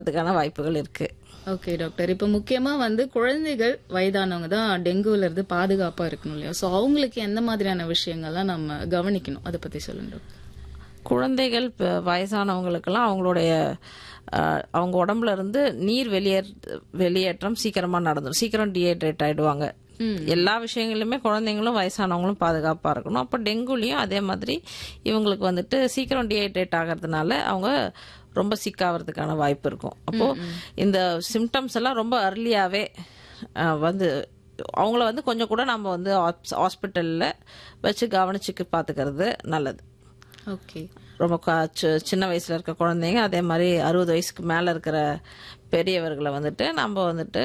அதுக்கான வாய்ப்புகள் இருக்கு ஓகே டாக்டர் இப்போ முக்கியமா வந்து குழந்தைகள் வயதானவங்க தான் டெங்குல இருந்து பாதுகாப்பா இருக்கணும் இல்லையா ஸோ அவங்களுக்கு எந்த மாதிரியான விஷயங்கள்லாம் நம்ம கவனிக்கணும் அதை பத்தி சொல்லுங்க டாக்டர் குழந்தைகள் இப்ப வயசானவங்களுக்கெல்லாம் அவங்களுடைய அஹ், அவங்க உடம்புல இருந்து நீர் வெளியேற வெளியேற்றம் சீக்கிரமா நடந்துடும் சீக்கிரம் டீஹைட்ரேட் ஆயிடுவாங்க எல்லா விஷயங்களிலுமே குழந்தைங்களும் வயசானவங்களும் பாதுகாப்பா இருக்கணும் அப்போ டெங்குலையும் அதே மாதிரி இவங்களுக்கு வந்துட்டு சீக்கிரம் டீஹைட்ரேட் ஆகிறதுனால அவங்க ரொம்ப சிக்காகிறதுக்கான வாய்ப்பு இருக்கும் அப்போ இந்த சிம்டம்ஸ் எல்லாம் ரொம்ப அர்லியாவே வந்து அவங்கள வந்து கொஞ்சம் கூட நம்ம வந்து ஹாஸ்பிட்டலில் வச்சு கவனிச்சுக்கு பார்த்துக்கிறது நல்லது ஓகே ரொம்ப க- சி- சின்ன வயசுல இருக்க குழந்தைங்க அதே மாதிரி அறுபது வயசுக்கு மேல இருக்கிற பெரியவர்களை வந்துட்டு நம்ம வந்துட்டு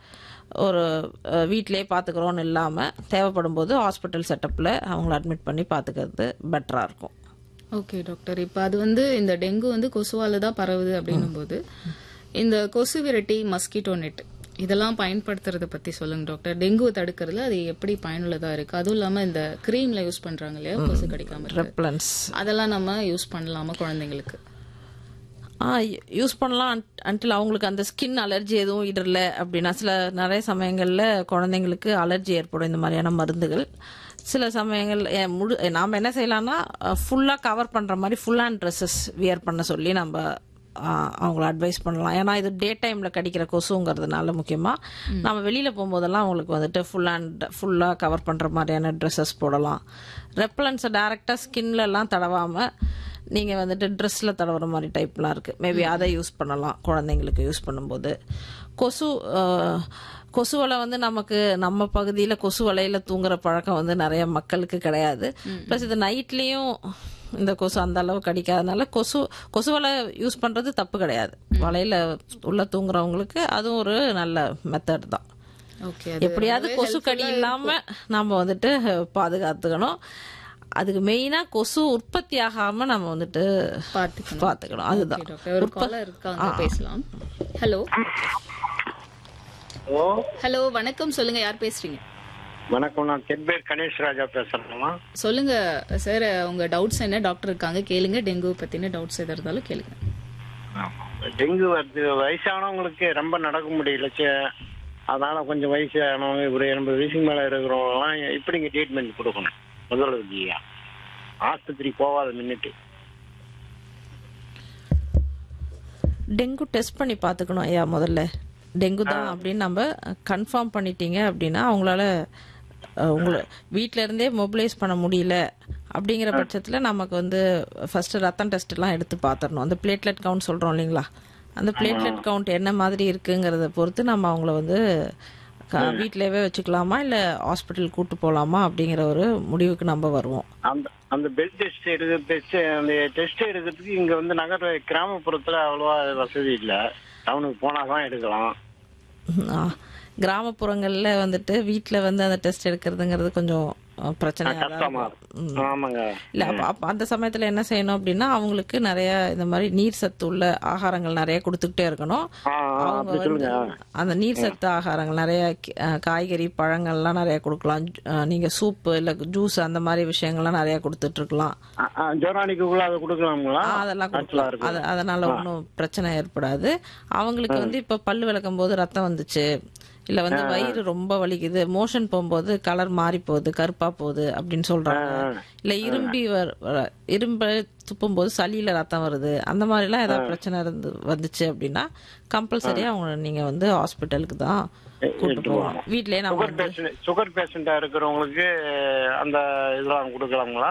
ஒரு அஹ், வீட்டிலேயே பார்த்துக்கிறோன்னு இல்லாமல் தேவைப்படும் போது ஹாஸ்பிட்டல் செட்டப்பில் அவங்கள அட்மிட் பண்ணி பார்த்துக்கிறது பெட்டராக இருக்கும் ஓகே டாக்டர் இப்போ அது வந்து இந்த டெங்கு வந்து கொசுவால தான் பரவுது அப்படின்னும் போது இந்த கொசு விரட்டி மஸ்கிட்டோ நெட் இதெல்லாம் பயன்படுத்துறத பத்தி சொல்லுங்க டாக்டர் டெங்குவை தடுக்கிறதுல அது எப்படி பயனுள்ளதா இருக்கு அதுவும் இல்லாம இந்த கிரீம்ல யூஸ் பண்றாங்க இல்லையா கொசு கடிக்காம இருக்க. ரெப்லன்ஸ் அதெல்லாம் நம்ம யூஸ் பண்ணலாமா குழந்தைங்களுக்கு ஆ யூஸ் பண்ணலாம் அன்டில் அவங்களுக்கு அந்த ஸ்கின் அலர்ஜி எதுவும் இடல அப்படின்னா சில நிறைய சமயங்களில் குழந்தைங்களுக்கு அலர்ஜி ஏற்படும் இந்த மாதிரியான மருந்துகள் சில சமயங்கள் ஏ, முழு நாம் என்ன செய்யலாம்னா ஃபுல்லாக கவர் பண்ணுற மாதிரி ஃபுல் ஹேண்ட் ட்ரெஸ்ஸஸ் வியர் பண்ண சொல்லி நம்ம ஆ, அவங்கள அட்வைஸ் பண்ணலாம் ஏன்னா இது டே டைமில் கடிக்கிற கொசுங்கிறதுனால முக்கியமாக நம்ம வெளியில் போகும்போதெல்லாம் அவங்களுக்கு வந்துட்டு ஃபுல் ஹேண்ட் ஃபுல்லாக கவர் பண்ணுற மாதிரியான ட்ரெஸ்ஸஸ் போடலாம் ரெப்பலன்ஸை டேரெக்டாக ஸ்கின்லலாம் தடவாமல் நீங்கள் வந்துட்டு ட்ரெஸ்ஸில் தடவுற மாதிரி டைப்லாம் இருக்குது மேபி அதை யூஸ் பண்ணலாம் குழந்தைங்களுக்கு யூஸ் பண்ணும்போது கொசு அஹ், கொசு வலை வந்து நமக்கு நம்ம பகுதியில் கொசு வலையில் தூங்குற பழக்கம் வந்து நிறைய மக்களுக்கு கிடையாது ப்ளஸ் இது நைட்லேயும் இந்த கொசு அந்த அளவு கடிக்காதனால கொசு கொசு வலை யூஸ் பண்ணுறது தப்பு கிடையாது வலையில் உள்ள தூங்குறவங்களுக்கு அதுவும் ஒரு நல்ல மெத்தட் தான் ஓகே எப்படியாவது கொசு கடி இல்லாம நம்ம வந்துட்டு பாதுகாத்துக்கணும் அதுக்கு மெயினா கொசு உற்பத்தி ஆகாம நம்ம வந்துட்டு பாத்துக்கணும் பாத்துக்கணும் அதுதான் Okay, டாக்டர் ஒரு காலர் இருக்காங்க பேசலாம் ஹலோ ஓ ஹலோ வணக்கம் சொல்லுங்க யார் பேசுறீங்க வணக்கம் நான் தென்பேர் கணேஷ் ராஜா பேசுறேன்மா சொல்லுங்க சார் உங்க டவுட்ஸ் என்ன டாக்டர் இருக்காங்க கேளுங்க டெங்கு பத்தின டவுட்ஸ் எதா இருந்தாலும் கேளுங்க டெங்கு வருது வயசானவங்களுக்கு ரொம்ப நடக்க முடியல சே அதனால கொஞ்சம் வயசானவங்க ஒரு எண்பது வயசுக்கு மேல இருக்கிறவங்கலாம் இப்படிங்க ட்ரீட்மெண்ட் கொடுக்கணும் முதலுதவியா ஆஸ்பத்திரி போகாத மின்னுட்டு டெங்கு டெஸ்ட் பண்ணி பாத்துக்கணும் ஐயா முதல்ல டெங்கு தான் அப்படின்னு நம்ம கன்ஃபார்ம் பண்ணிட்டீங்க அப்படின்னா அவங்களால அஹ், உங்களை வீட்ல இருந்தே மொபிலைஸ் பண்ண முடியல அப்படிங்கிற பட்சத்தில் நமக்கு வந்து ஃபர்ஸ்ட் ரத்தம் டெஸ்ட் எல்லாம் எடுத்து பார்த்துடணும் அந்த பிளேட்லெட் கவுண்ட் சொல்றோம் இல்லைங்களா அந்த பிளேட்லெட் கவுண்ட் என்ன மாதிரி இருக்குங்கிறத பொறுத்து நம்ம அவங்கள வந்து க- வீட்டிலேயே வச்சுக்கலாமா இல்லை ஹாஸ்பிட்டல் கூட்டு போகலாமா அப்படிங்கிற ஒரு முடிவுக்கு நம்ம வருவோம் அந்த அந்த பெல் டெஸ்ட் எடுக்க டெஸ்ட் அந்த டெஸ்ட் எடுக்கிறதுக்கு இங்க வந்து நகர கிராமப்புறத்துல அவ்வளவா வசதி இல்ல டவுனுக்கு போனாதான் எடுக்கலாம் ஆ, கிராமப்புறங்கள்ல வந்துட்டு வீட்டில் வந்து அந்த டெஸ்ட் எடுக்கிறதுங்கிறது கொஞ்சம் அஹ், பிரச்சனையா தான் கஷ்டமா இருக்கும். இருக்கும். ஆமாங்க இல்ல அப்ப அப்ப அந்த சமயத்துல என்ன செய்யணும் அப்படின்னா அவங்களுக்கு நிறைய இந்த மாதிரி நீர் சத்து உள்ள ஆகாரங்கள் நிறைய கொடுத்துக்கிட்டே இருக்கணும் ஆ, ஆ, அவங்க அப்படி வந்து சொல்லுங்க அந்த நீர் சத்து ஆகாரங்கள் நிறைய கி- அஹ், காய்கறி பழங்கள்லாம் நிறைய கொடுக்கலாம் ஜு- அஹ், நீங்க சூப்பு இல்ல ஜூஸ் அந்த மாதிரி விஷயங்கள்லாம் நிறைய கொடுத்துட்டு இருக்கலாம் ஆ, ஆ, ஜொரானிக்குள்ள அதை கொடுக்கலாங்களா ஆ, அதெல்லாம் காய்ச்சலா கொடுக்கலாம் இருக்கு அது- அதனால ஒன்றும் பிரச்சனை ஏற்படாது அவங்களுக்கு வந்து இப்ப பல்லு விளக்கும் போது ரத்தம் வந்துச்சு இல்ல வந்து வயிறு ரொம்ப வலிக்குது மோஷன் போகும்போது கலர் மாறி போகுது கருப்பா போகுது அப்படின்னு சொல்றாங்க இல்ல இரும்பி வர வர- இரும்ப துப்பும் போது சளியில ரத்தம் வருது அந்த மாதிரி எல்லாம் ஏதாவது பிரச்சனை இருந்து வந்துச்சு அப்படின்னா கம்பல்சரியா அவங்க நீங்க வந்து ஹாஸ்பிட்டலுக்கு தான் கூட்டு போகணும் வீட்லயே நம்ம சுகர் பேஷண்ட் சுகர் பேஷண்டா இருக்கிறவங்களுக்கு அந்த இதெல்லாம் கொடுக்கலாங்களா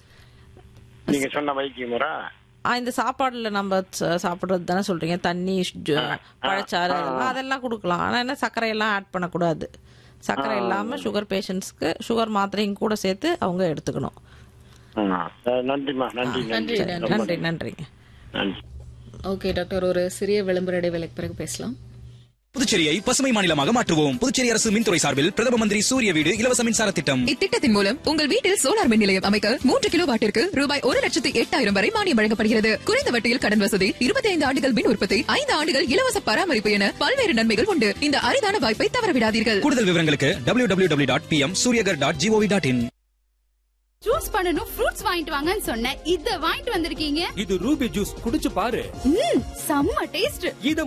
நீங்க சொன்ன வைத்திய முறை ஆ, இந்த சாப்பாடுல நம்ம ச- சாப்பிடுறது தானே சொல்றீங்க தண்ணி ஜு- பழச்சாறு அதெல்லாம் அதெல்லாம் கொடுக்கலாம் ஆனா என்ன சர்க்கரை எல்லாம் ஆட் பண்ணக்கூடாது சர்க்கரை இல்லாம சுகர் பேஷண்ட்ஸ்க்கு சுகர் மாத்திரையும் கூட சேர்த்து அவங்க எடுத்துக்கணும் ஆ, நன்றிம்மா நன்றி நன்றி நன்றி நன்றிங்க நன்றி ஓகே டாக்டர் ஒரு சிறிய விளம்பர இடைவேளைக்கு பிறகு பேசலாம் புதுச்சேரியை பசுமை மாநிலமாக மாற்றுவோம் புதுச்சேரி அரசு மின்துறை சார்பில் பிரதம மந்திரி சூரிய வீடு இலவச மின்சார திட்டம் இத்திட்டத்தின் மூலம் உங்கள் வீட்டில் சோலார் மின் நிலையம் அமைக்க மூன்று கிலோ வாட்டிற்கு ரூபாய் ஒரு லட்சத்து எட்டாயிரம் வரை மானியம் வழங்கப்படுகிறது குறைந்த வட்டியில் கடன் வசதி இருபத்தி ஐந்து ஆண்டுகள் மின் உற்பத்தி ஐந்து ஆண்டுகள் இலவச பராமரிப்பு என பல்வேறு நன்மைகள் உண்டு இந்த அரிதான வாய்ப்பை தவறவிடாதீர்கள் கூடுதல் விவரங்களுக்கு www.pm dot dot GOV dot in juice பண்ணனும் ஃப்ரூட்ஸ் வாங்கிட்டு வாங்கன்னு சொன்னேன் இத வாங்கிட்டு வந்திருக்கீங்க இது ரூபி ஜூஸ் குடிச்சு பாரு ம் செம்ம டேஸ்ட் இத